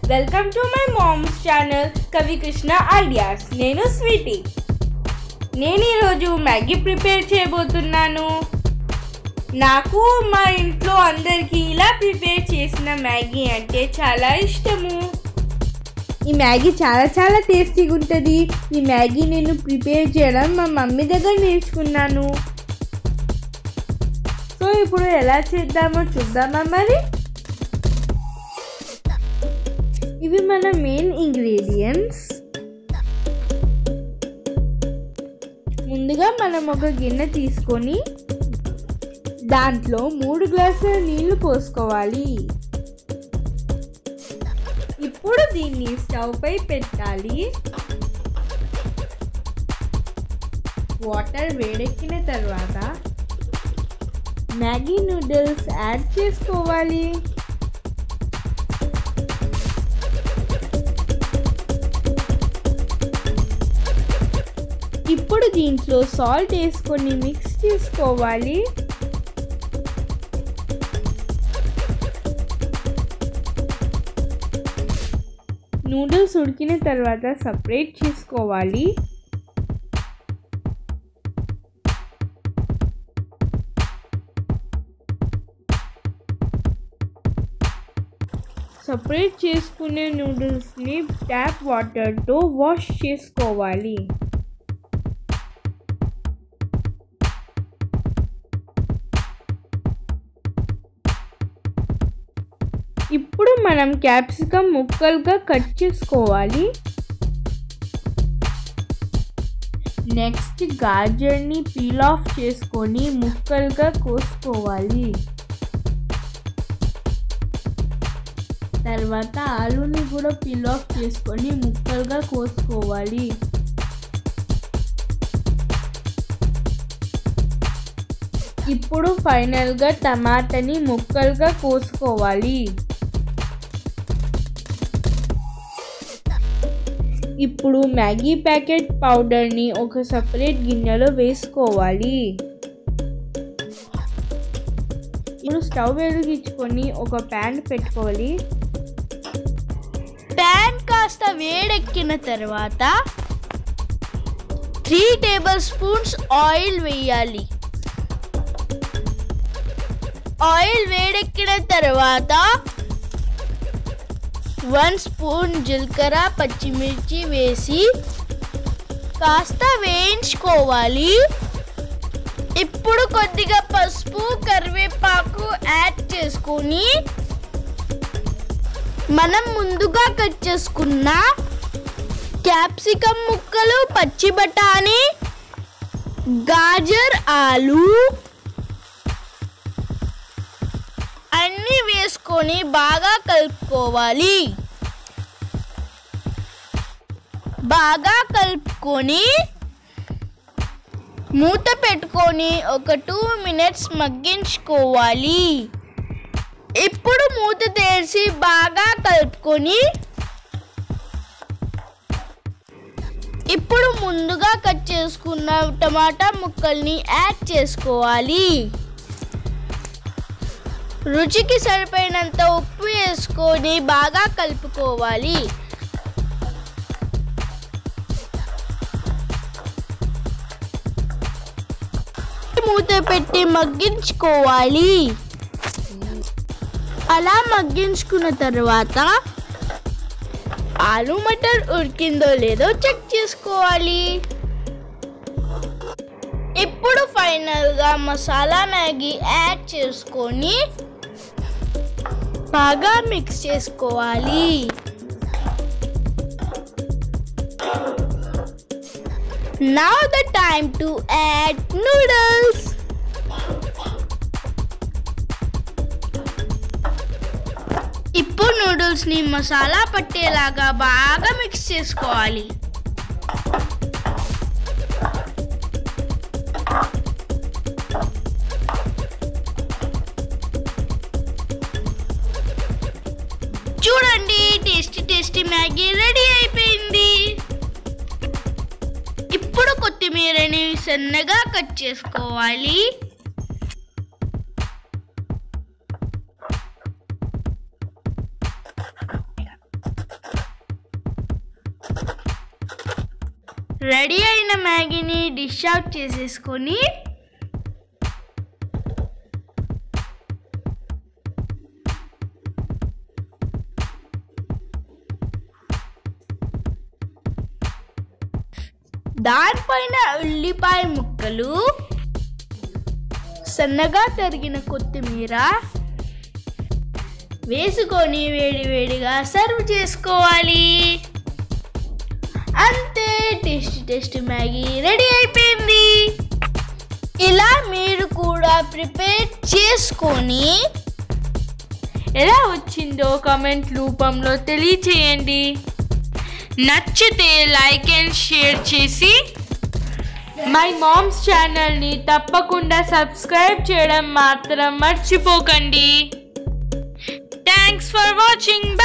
Welcome to my mom's channel Kavi Krishna ideas నేను Sweety నేను ఈరోజు మ్యాగీ ప్రిపేర్ చేయబోతున్నాను నాకు మా ఇంట్లో అందరికీ ఇలా ప్రిపేర్ చేసిన మ్యాగీ అంటే చాలా ఇష్టము ఈ మ్యాగీ చాలా చాలా టేస్టీగా ఉంటుంది ఈ మ్యాగీ నేను ప్రిపేర్ చేయడం మా మమ్మీ దగ్గర నేర్చుకున్నాను సో ఇప్పుడు ఎలా చేద్దామో చూద్దామా మరి ఇవి మన మెయిన్ ఇంగ్రీడియంట్స్ ముందుగా మనం ఒక గిన్నె తీసుకొని దాంట్లో మూడు గ్లాసుల నీళ్లు పోసుకోవాలి ఇప్పుడు దీన్ని స్టవ్ పై పెట్టాలి వాటర్ వేడెక్కిన తర్వాత మ్యాగీ నూడిల్స్ యాడ్ చేసుకోవాలి ఇప్పుడు దీంట్లో సాల్ట్ వేసుకొని మిక్స్ చేసుకోవాలి నూడిల్స్ ఉడికిన తర్వాత సపరేట్ చేసుకోవాలి సపరేట్ చేసుకునే నూడిల్స్ని ట్యాప్ వాటర్తో వాష్ చేసుకోవాలి ఇప్పుడు మనం క్యాప్సికమ్ ముక్కలుగా కట్ చేసుకోవాలి నెక్స్ట్ గాజర్ని పీల్ ఆఫ్ చేసుకొని ముక్కలుగా కోసుకోవాలి తర్వాత ఆలుని కూడా పీల్ ఆఫ్ చేసుకొని ముక్కలుగా కోసుకోవాలి ఇప్పుడు ఫైనల్గా టమాటాని ముక్కలుగా కోసుకోవాలి ఇప్పుడు మ్యాగీ ప్యాకెట్ పౌడర్ని ఒక సపరేట్ గిన్నెలో వేసుకోవాలి ఇప్పుడు స్టవ్ వెలిగించుకొని ఒక ప్యాన్ పెట్టుకోవాలి ప్యాన్ కాస్త వేడెక్కిన తర్వాత త్రీ టేబుల్ స్పూన్స్ ఆయిల్ వేయాలి ఆయిల్ వేడెక్కిన తర్వాత వన్ స్పూన్ జీలకర్ర పచ్చిమిర్చి వేసి కాస్త వేయించుకోవాలి ఇప్పుడు కొద్దిగా పసుపు కరివేపాకు యాడ్ చేసుకొని మనం ముందుగా కట్ చేసుకున్న క్యాప్సికమ్ ముక్కలు పచ్చి బఠానీ గాజర్ ఆలు అన్నీ వేసుకొని బాగా కలుపుకోవాలి బాగా కలుపుకొని మూత పెట్టుకొని ఒక టూ మినిట్స్ మగ్గించుకోవాలి ఇప్పుడు మూత తెరిచి బాగా కలుపుకొని ఇప్పుడు ముందుగా కట్ చేసుకున్న టమాటా ముక్కల్ని యాడ్ చేసుకోవాలి రుచికి సరిపోయినంత ఉప్పు వేసుకొని బాగా కలుపుకోవాలి మూత పెట్టి మగ్గించుకోవాలి అలా మగ్గించుకున్న తర్వాత ఆలు మటర్ ఉడికిందో లేదో చెక్ చేసుకోవాలి ఇప్పుడు ఫైనల్గా మసాలా మ్యాగీ యాడ్ చేసుకొని బాగా మిక్స్ చేసుకోవాలి Now the time to add noodles. ఇప్పుడు నూడిల్స్ ని మసాలా పట్టేలాగా బాగా మిక్స్ చేసుకోవాలి చూడండి టేస్టీ టేస్టీ మ్యాగీ రెడీ అయిపోయింది ఇప్పుడు కొత్తిమీరని సన్నగా కట్ చేసుకోవాలి రెడీ అయిన మ్యాగీని డిష్ అవుట్ చేసేసుకొని దానిపైన ఉల్లిపాయ ముక్కలు సన్నగా తరిగిన కొత్తిమీర వేసుకొని వేడి వేడిగా సర్వ్ చేసుకోవాలి అంతే టేస్ట్ టేస్ట్ మ్యాగీ రెడీ అయిపోయింది ఇలా మీరు కూడా ప్రిపేర్ చేసుకొని ఎలా వచ్చిందో కామెంట్ రూపంలో తెలియచేయండి నచ్చితే లైక్ అండ్ షేర్ చేసి మై మామ్స్ ఛానల్ని తప్పకుండా సబ్స్క్రైబ్ చేయడం మాత్రం మర్చిపోకండి థ్యాంక్స్ ఫర్ వాచింగ్